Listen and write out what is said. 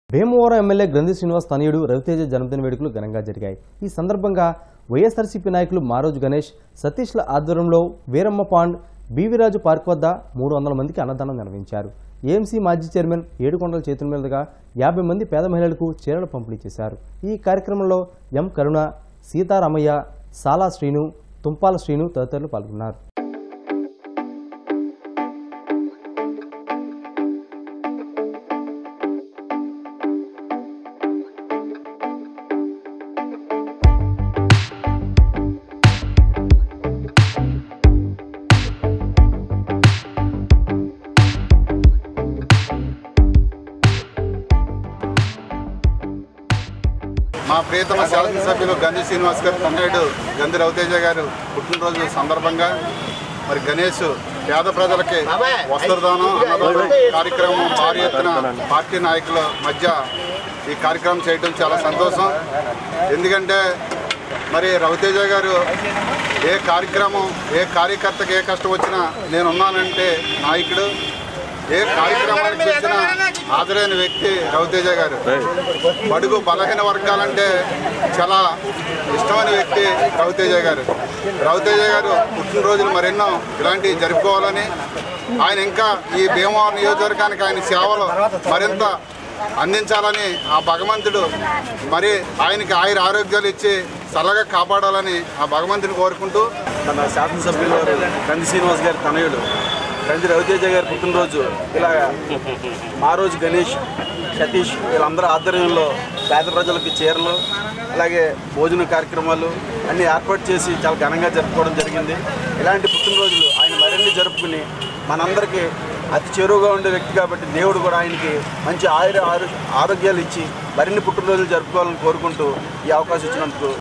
Bhimavaram MLA గ్రంథి శ్రీనివాస్ తనయుడు రవితేజ జన్మదిన వేడుకలు ఘనంగా జరిగాయి ఈ సందర్భంగా వైఎస్ఆర్సీపీ నాయకులు మారోజు గణేష్ సతీష్ల ఆధ్వర్యంలో వీరమ్మ పాండ్ బీవీరాజు పార్క్ వద్ద మూడు వందల మందికి అన్నదానం నిర్వహించారు ఏఎంసీ మాజీ చైర్మన్ ఏడుకొండల చేతుల మీదుగా యాభై మంది పేద మహిళలకు చీరలు పంపిణీ చేశారు ఈ కార్యక్రమంలో ఎం కరుణ సీతారామయ్య సాలా శ్రీను తుంపాల శ్రీను తదితరులు పాల్గొన్నారు మా ప్రియతమ శాసనసభ్యులు గంధి శ్రీనివాస్ గారు తన్నయుడు గంధి రవితేజ గారు పుట్టినరోజు సందర్భంగా మరి గణేష్ పేద ప్రజలకి వస్త్రదానం అన్నదానం కార్యక్రమం భారీ ఎత్తున పార్టీ నాయకుల మధ్య ఈ కార్యక్రమం చేయడం చాలా సంతోషం ఎందుకంటే మరి రవితేజ గారు ఏ కార్యక్రమం ఏ కార్యకర్తకి ఏ కష్టం వచ్చినా నేనున్నానంటే నాయకుడు ఏ కార్యక్రమానికి వచ్చినా హాజరైన వ్యక్తి రవితేజ గారు బడుగు బలహీన వర్గాలంటే చాలా ఇష్టమైన వ్యక్తి రవితేజ గారు రవితేజ గారు పుట్టినరోజులు మరెన్నో ఇలాంటివి జరుపుకోవాలని ఆయన ఇంకా ఈ భీమవరం నియోజకవర్గానికి ఆయన సేవలు మరింత అందించాలని ఆ భగవంతుడు మరి ఆయనకి ఆయుర ఆరోగ్యాలు ఇచ్చి చల్లగా కాపాడాలని ఆ భగవంతుని కోరుకుంటూ మన శాసనసభ్యులు కంది శ్రీనివాస్ గారి తనయుడు కంది రవితేజ గారి పుట్టినరోజు ఇలా మా రోజు గణేష్ సతీష్ వీళ్ళందరూ ఆధ్వర్యంలో పేద ప్రజలకు చీరలు అలాగే భోజన కార్యక్రమాలు అన్నీ ఏర్పాటు చేసి చాలా ఘనంగా జరుపుకోవడం జరిగింది ఇలాంటి పుట్టినరోజులు ఆయన మరిన్ని జరుపుకుని మనందరికీ అతి చేరువుగా ఉండే వ్యక్తి కాబట్టి దేవుడు కూడా ఆయనకి మంచి ఆయుర ఆరో- ఆరోగ్యాలు ఇచ్చి మరిన్ని పుట్టినరోజులు జరుపుకోవాలని కోరుకుంటూ ఈ అవకాశం ఇచ్చినందుకు